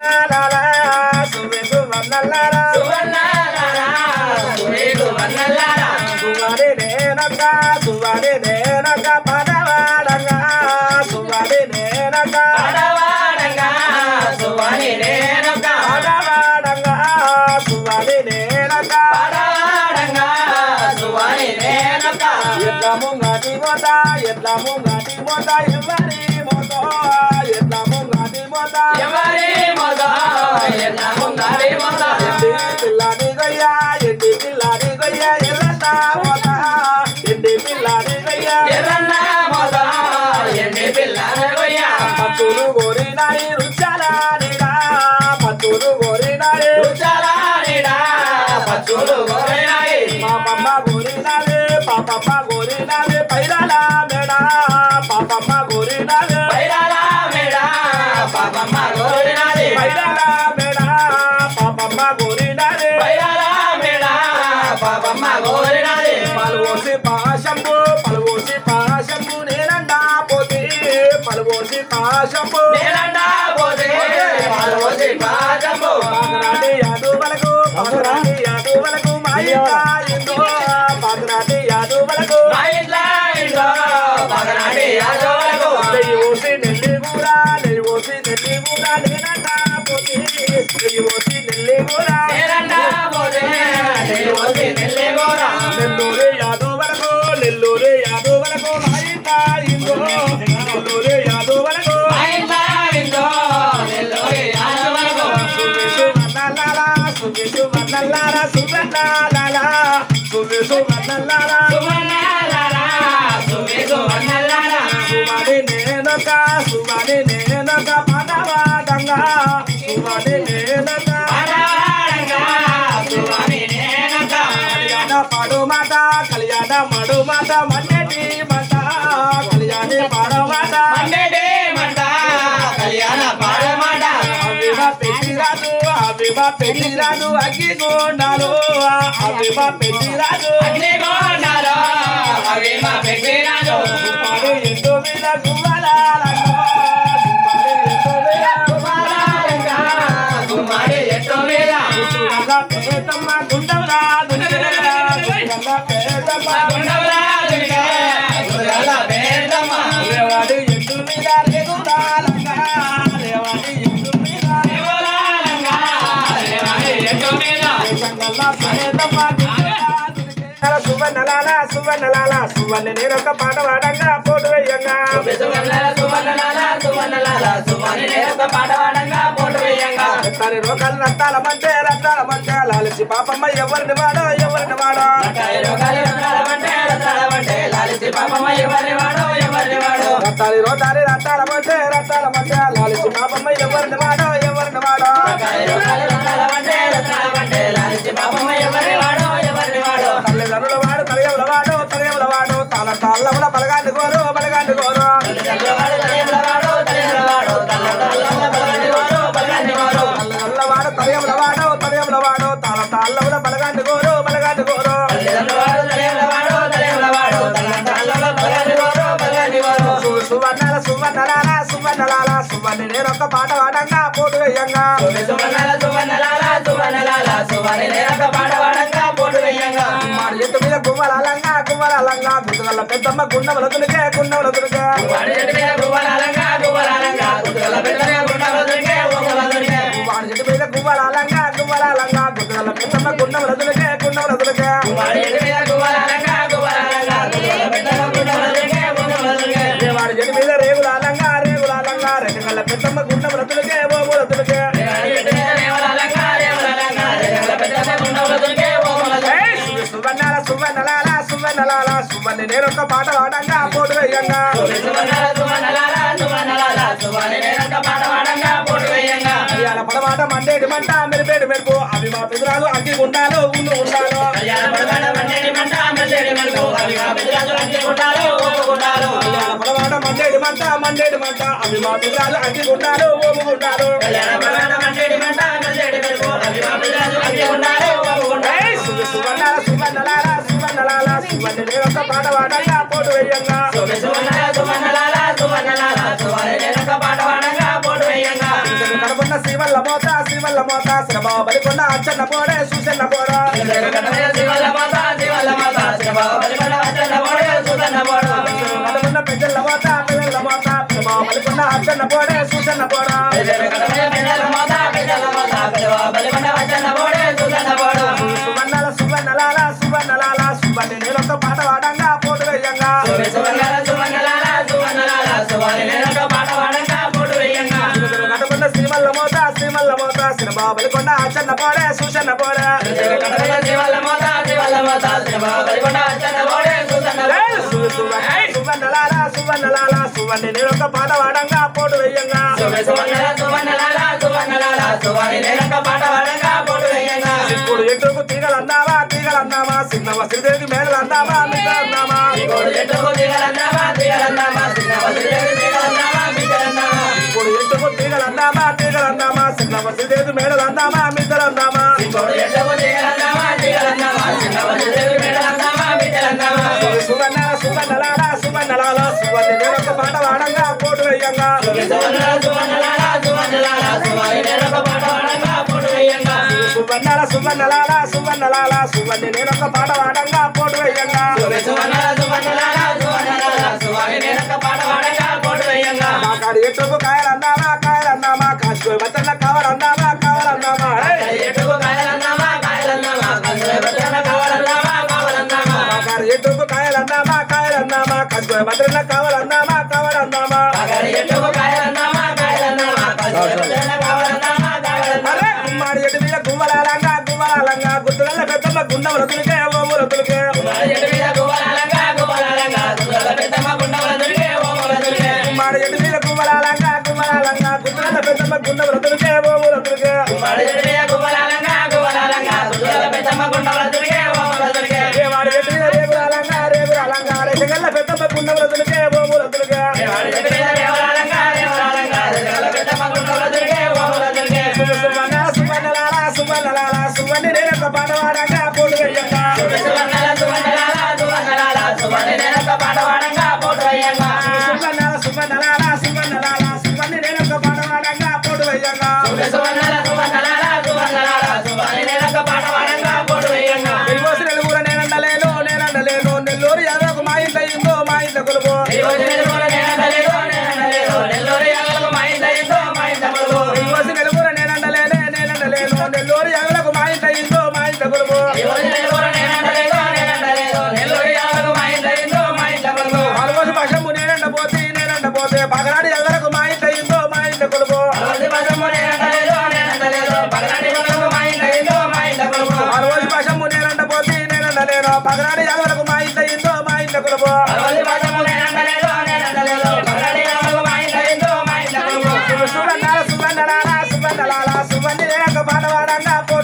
సువి సువర్ణలారా సువారి నేనక సువారి నేనక పదవాడంగా సువారి నేనక పదవాడంగా సువారి నేనక ఎట్లా ముంగటి మోత ఎట్లా ముంగటి మోత ఎవరి మోత ఎట్లా ముంగటి మోత ఎండి పిల్లాడి గయ్యా ఎండి పిల్లాడి గయ్యా ఎర్రన్న మోత ఎండి పిల్లాడి గయ్యా పత్తులు గోరినాయి రుచాలాడిగా పత్తులు గోరినాయి పాపమ్మ గోరినావే పాపమ్మ గోరినావే పైరాల మేడా పాపమ్మ గోరినావే పైరాల మేడా పాపమ్మ గోరినావే పలువోసి పాశంబు పలువోసి పాశంబు నేనండా పోతే పలువోసి పాశంబు పాకరాటి యాదువలకు పాకరాటి యాదువలకు మాయిలా ఇందో పాకరాటి యాదువలకు నెయ్యి ఓసి నెల్లి కూర నెయ్యి ఓసి నెల్లి కూర నేనండా పోతే నెయ్యి ఓసి నెల్లి కూర నెల్లూరు యాదవలకు నెల్లూరు యాదవలకు మాయిలా ఇందో నెల్లూరు యాదవలకు సువేసు వన్నలారా సువేసు వన్నలారా సువన్నలారా సువేసు వన్నలారా సువాడి నేనొక సువాడి నేనొక పదవాడంగా సువాడి నేనొక కళ్యాణ పాడు మాట కళ్యాణ మడు మాట మన్నెటి మాట కళ్యాణి పాడు మాట అవివ పెట్టిరాదు అవివ పెట్టిరాదు అగ్గి గోండాలు అవివ పెట్టిరాదు పాడు ఎంతో మీద గువ్వలాలంగో పాడు ఎంతో మీద గుండెల పేదమ్మ గుండెల గుండెల పేదమ్మ రేవాడి ఎందు మీద రేగులాలంగా రేవాడి ఎందు మీద దేశంగల్ల పేదమ్మ గుండెల సువన్నలాల సువన్నలాల సువన్న నేనొక పాట పాడంగా పోటు వేయంగా ఎత్తాలి రోగాలు రత్తాల మంటే రత్తాల మంటే లాలిసి పాపమ్మ ఎవరిని వాడో ఎవరిని వాడో రత్తాలి రోతాలి రత్తాల మంటే రత్తాల మంటే లాలిసి పాపమ్మ ఎవరిని వాడో ఎవరిని వాడో తల్లిదండ్రుల వాడు తలయముల వాడు తలయముల వాడు తాళ తాళ్ళముల బలగాండి గోరు బలగాండి గోరు తల్లిదండ్రుల వాడు తలయముల వాడు తలయముల వాడు తాళ తాళ్ళముల బలగాండి గోరు బలగాండి గోరు సు- సువర్ణల సువర్ణలాల సువర్ణలాల సువర్ణ నేను ఒక పాట పాడంగా పోటు వేయంగా మాడి చెట్టు మీద గువ్వలాలంగా గువ్వలాలంగా గుండెల పెద్దమ్మ గుండెల తునికే గుండెల తునికే వాడి చెట్టు మీద గువ్వలాలంగా గువ్వలాలంగా గుండెల పెద్దమ్మ గుండెల తునికే గుండెల తునికే వాడి చెట్టు మీద రేగులాలంగా రేగులాలంగా రెండు కళ్ళ పెద్దమ్మ గుండెల తునికే ఓ తునికే ఏయ్! సువర్ణాల సువర్ణలాల సువర్ణలాల సువర్ణ నేను ఒక పాట పాడంగా పోటు వేయంగా ఇవాళ పడమాట మండేటి మంట మెరిపేటి మెరుపు అవి మా పిదురాలు అగ్గి గుండాలు ఉండు ఉండాలు ఇవాళ పడమాట మండేటి మంట మండేటి మంట అవి మా పిదురాలు అగ్గి గుండాలు ఓము గుండాలు ఏయ్! సు- సువర్ణాల సువర్ణలాల సువర్ణలాల సువర్ణ నేను ఒక పాట పాడంగా పోటు వేయంగా కడపన్న శివల్ల మోత శివల్ల మోత శ్రమ బలికొండ అచ్చన్న పోడే సూచన్న పోడా కథమున్న పెద్దల మోత పెద్దల మోత శ్రమ బలికొండ అచ్చన్న పోడే సూచన్న పోడా సువర్ణల సువర్ణలాల సువర్ణలాల సువర్ణి నేనొక పాట వాడంగా పోటు వేయంగా కథమున్న శ్రీమల్ల మోత శ్రీమల్ల మోత శ్రమ బలికొండ అచ్చన్న పోడే సూచన్న పోడా సువర్ణలాల సువర్ణలాల సువర్ణి నేనొక పాట వాడంగా పోటు వేయంగా ఇప్పుడు ఎటుకు తీగలన్నావా తీగలన్నావా చిన్నవ శ్రీదేవి మేడలన్నావా మిగలన్నావా ఇప్పుడు ఎటుకు తీగలన్నావా తీగలన్నావా చిన్నవ శ్రీదేవి మేడలన్నావా మిగలన్నావా సువర్ణ సువర్ణలాల సువర్ణలాల సువర్ణ నేనొక పాట వాడంగా పోటు వేయంగా సువర్ణల సువర్ణలాల సువర్ణలాల సువర్ణ నేనొక పాట వాడంగా పోటు వేయంగా కాకాడి ఎటుకు కాయలన్నావా కాయలన్నావా కాసుకో మతన్న కావాలన్నావా కావాలన్నావా కాకాడి ఎటుకు కాయలన్నావా కాయలన్నావా కాసుకో మతన్న కావాలన్నావా కావాలన్నావా అరే గుమ్మాడి ఎటు మీద గువ్వలాలంగా గువ్వలాలంగా గుర్తుల పెద్దమ్మ గుండముల తులికే ఓముల తులికే గుమ్మాడి ఎటు మీద గువ్వలాలంగా గువ్వలాలంగా గుర్తుల పెద్దమ్మ గుండముల తులికే ఓముల తులికే వాడి ఎటు మీద రేగులాలంగా రేగులాలంగా రేగల్ల పెద్దమ్మ గుండముల తులికే ఓముల తులికే సువర్ణ సువర్ణలాల సువర్ణలాల సువర్ణి నేనొక పాట వాడంగా పోటు వేయంగా సువర్ణ సువర్ణలాల సువర్ణలాల సువర్ణి నేనొక పాట వాడంగా పోటు వేయంగా నెల్లూరు నెల్లూరు నేనండలేను నేనండలేను నెల్లూరు యాదవకు మా ఇంట ఇందో మా ఇంట కొలుపు నెల్లూరు నెల్లూరు నేనండలేనే నేనండలేను నెల్లూరు యాదవకు మా ఇంట ఇందో మా ఇంట కొలుపు ఆల్మోస్ట్ పక్షము నేనండపోతే నేనండపోతే పగనాడి యాదవకు మా ఇంట ఇందో మా ఇంట కొలుపు ఆల్మోస్ట్ పక్షము నేనండపోతే నేనండలేను పగనాడి యాదవకు మా ఇంట ఇందో మా ఇంట కొలుపు సువర్ణాల సువర్ణలాల సువర్ణలాల సువర్ణి నేనొక పాట వాడంగా పో